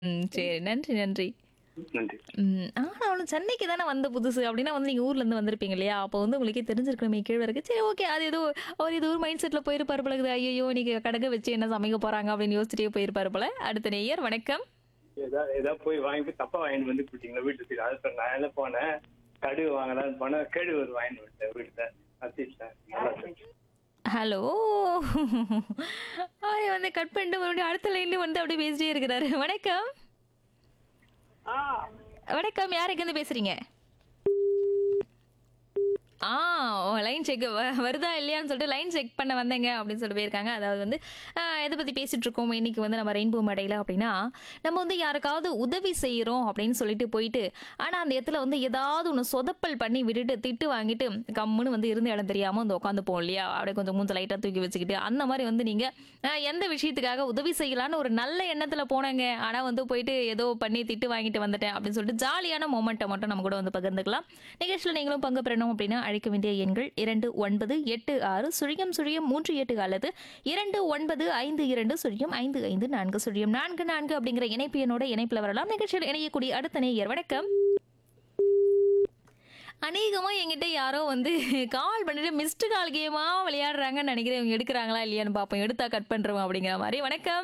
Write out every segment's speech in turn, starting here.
ம். சரி. நன்றி, நன்றி. நன்றி. ம். ஆனாலும் சென்னைக்கு தானே வந்த புதுசு அப்டின்னா வந்து நீங்க ஊர்ல இருந்து வந்திருப்பீங்க இல்லையா? அப்போ வந்து உங்களுக்கே தெரிஞ்சிருக்கணுமே கேழ்வரகு. சரி ஓகே. அது ஏதோ அவர் ஏதோ ஒரு மைண்ட் செட்ல போயிருப்பாரு போல இருக்குது. ஐய்யய்யோ! இன்னைக்கு கடுக வச்சு என்ன சமைக்க போறாங்க அப்படின்னு யோசிச்சுட்டே போயிருப்பாரு போல. அடுத்த நேயர் வணக்கம். ஏதா ஏதா போய் வாங்கி போய் தப்பா வாங்கிட்டு வந்து கொடுத்தீங்களா வீட்டுக்கு அது சார் நான் என்ன போனேன் கடுகு வாங்கலாம்னு போனேன் கேழ்வரகு வாங்கிட்டு வந்துட்டேன் வீட்டுல அத்திட்டேன் ஹலோ. அவரு வந்து கட் பண்ணிட்டு மறுபடியும் அடுத்த லைன்ல வந்து அப்படியே பேசிட்டே இருக்கிறாரு. வணக்கம். வணக்கம். யார் எங்கேருந்து பேசுறீங்க? ஆ லைன் செக் வருதா இல்லையான்னு சொல்லிட்டு லைன் செக் பண்ண வந்தேங்க அப்படின்னு சொல்லிட்டு போயிருக்காங்க அதாவது வந்து ஆ, எதை பற்றி பேசிட்டு இருக்கோம் இன்னைக்கு வந்து நம்ம ரெயின்போ மேடையில் அப்படின்னா நம்ம வந்து யாருக்காவது உதவி செய்கிறோம் அப்படின்னு சொல்லிட்டு போயிட்டு ஆனால் அந்த இடத்துல வந்து ஏதாவது ஒன்று சொதப்பல் பண்ணி விட்டுட்டு திட்டு வாங்கிட்டு கம்முன்னு வந்து இருந்த இடம் தெரியாமல் வந்து உட்காந்துப்போம் இல்லையா அப்படியே கொஞ்சம் மூஞ்ச லைட்டாக தூக்கி வச்சுக்கிட்டு அந்த மாதிரி வந்து நீங்கள் எந்த விஷயத்துக்காக உதவி செய்யலான்னு ஒரு நல்ல எண்ணத்தில் போனேங்க ஆனால் வந்து போயிட்டு ஏதோ பண்ணி திட்டு வாங்கிட்டு வந்துட்டேன் அப்படின்னு சொல்லிட்டு ஜாலியான மொமெண்ட்டை மட்டும் நம்ம கூட வந்து பகிர்ந்துக்கலாம் நிகழ்ச்சியில் நீங்களும் பங்கு பெறணும் அப்படின்னா அழைக்க வேண்டிய எண்கள் இரண்டு ஒன்பது எட்டு ஆறு சுழியம் சுழியம் மூன்று எட்டு அல்லது இரண்டு ஒன்பது ஐந்து இரண்டு சுழியம் ஐந்து ஐந்து நான்கு சுழியம் நான்கு நான்கு அப்படிங்கிற இணைப்பு எண்ணோட இணைப்பில் வரலாம் நிகழ்ச்சியில் இணையக்கூடிய அடுத்த நேயர் வணக்கம் அநேகமாக என்கிட்ட யாரோ வந்து கால் பண்ணிட்டு மிஸ்டு கால் கேமா விளையாடுறாங்கன்னு நினைக்கிறேன் இவங்க எடுக்கிறாங்களா இல்லையான்னு பார்ப்போம் எடுத்தா கட் பண்ணுறோம் அப்படிங்கிற மாதிரி வணக்கம்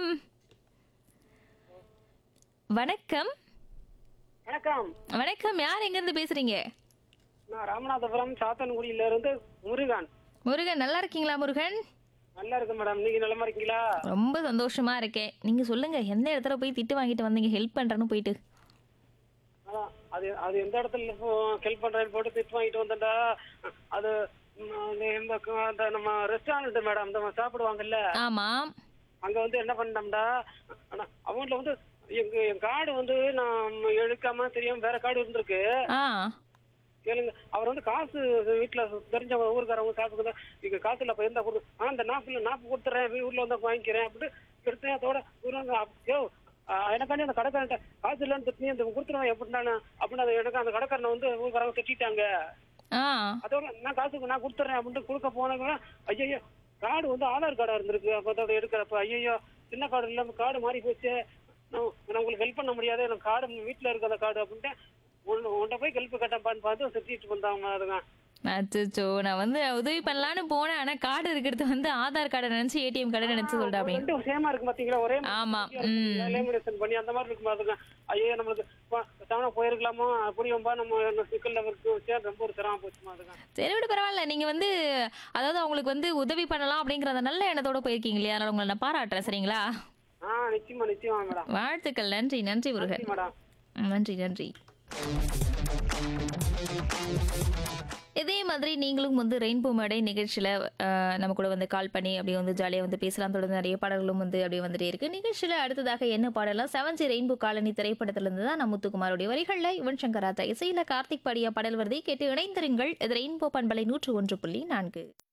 வணக்கம் வணக்கம் வணக்கம் யார் எங்கேருந்து பேசுறீங்க நான் ராமநாதபுரம் சாத்தன்குடியில இருந்து முருகன் முருகன் நல்லா இருக்கீங்களா முருகன் நல்லா இருக்கு மேடம் நீங்க நலமா இருக்கீங்களா ரொம்ப சந்தோஷமா இருக்கேன் நீங்க சொல்லுங்க எந்த இடத்துல போய் திட்டு வாங்கிட்டு வந்தீங்க ஹெல்ப் பண்றேன்னு போயிட்டு அதான், அது அது எந்த இடத்துல ஹெல்ப் பண்றேன்னு போட்டு திட்டு வாங்கிட்டு வந்தேன்டா அது ம், அந்த இந்த க- அந்த நம்ம ரெஸ்டாரண்ட் மேடம் இந்த சாப்பிடுவாங்கல்ல ஆமா அங்க வந்து என்ன பண்ணோம்டா ஆனா அவங்கள்ட்ட வந்து எங்க என் கார்டு வந்து நான் எடுக்காம தெரியாம வேற கார்டு இருந்திருக்கு ஆ கேளுங்க அவர் வந்து காசு வீட்டுல தெரிஞ்சவங்க ஊருக்காரவங்க சாப்பிட்டு இங்க காசு இல்ல இருந்தா கொடு ஆனா இந்த நாப்புல நாப்பு கொடுத்துறேன் வீ- ஊர்ல வந்து வாங்கிக்கிறேன் அப்படின்னு எடுத்தேன் அதோட இவரு அப்- யோ ஆஹ் எனக்காண்டி அந்த கடைக்காரன்ட்ட காசு இல்லைன்னு திட்டி இந்த கொடுத்துருவேன் எப்படின்னா அப்படின்னு அந்த எனக்கு அந்த கடைக்காரனை வந்து ஊருக்காரங்க திட்டாங்க ஆ அதோட நான் காசு நான் கொடுத்துறேன் அப்படின்ட்டு கொடுக்க போனவங்க ஐயோ கார்டு வந்து ஆதார் கார்டா இருந்திருக்கு அப்ப அதோட எடுக்கிறப்ப ஐயோ சின்ன கார்டு இல்லாம கார்டு மாறி போச்சு நான் நான் உங்களுக்கு ஹெல்ப் பண்ண முடியாது எனக்கு கார்டு வீட்டுல இருக்க அந்த கார்டு அப்படின்ட்டு உன்னை உன்கிட்ட போய் ஹெல்ப் கேட்டப்பான்னு பார்த்து சுத்திட்டு வந்தாங்க அதுங்க அச்சோ நான் வந்து உதவி பண்ணலான்னு போனேன் ஆனா கார்டு இருக்கிறது வந்து ஆதார் கார்டை நினைச்சு ஏடிஎம் கார்டை நினைச்சு சொல்லிட்டேன் அப்படின்னு ரெண்டும் சேமா இருக்கு பாத்தீங்களா ஒரே ஆமா ம் லேமினேஷன் பண்ணி அந்த மாதிரி இருக்கு பாத்துங்க ஐயோ நம்மளுக்கு தவணை போயிருக்கலாமோ அப்படியும்பா நம்ம இந்த சிக்கல்ல இருக்கு வச்சா ரொம்ப ஒரு சிரமம் போச்சு அதுங்க சரி விட பரவாயில்ல நீங்க வந்து அதாவது அவங்களுக்கு வந்து உதவி பண்ணலாம் அப்படிங்கிற அந்த நல்ல எண்ணத்தோட போயிருக்கீங்க இல்லையா அதனால உங்களை நான் பாராட்டுறேன் சரிங்களா ஆ நிச்சயமா நிச்சயமா மேடம் வாழ்த்துக்கள் நன்றி நன்றி முருகன் மேடம் ம், நன்றி நன்றி இதே மாதிரி நீங்களும் வந்து ரெயின்போ மேடை நிகழ்ச்சியில் நம்ம கூட வந்து கால் பண்ணி அப்படியே வந்து ஜாலியாக வந்து பேசலாம் தொடர்ந்து நிறைய பாடல்களும் வந்து அப்படியே வந்துட்டே இருக்கு நிகழ்ச்சியில் அடுத்ததாக என்ன பாடலாம் செவன் ஜி ரெயின்போ காலனி திரைப்படத்திலிருந்து தான் நம்ம முத்துக்குமாரோடைய வரிகளில் யுவன் சங்கர் ராஜா இசையில் கார்த்திக் பாடிய பாடல் வருதை கேட்டு இணைந்திருங்கள் இது ரெயின்போ பண்பலை நூற்று ஒன்று புள்ளி நான்கு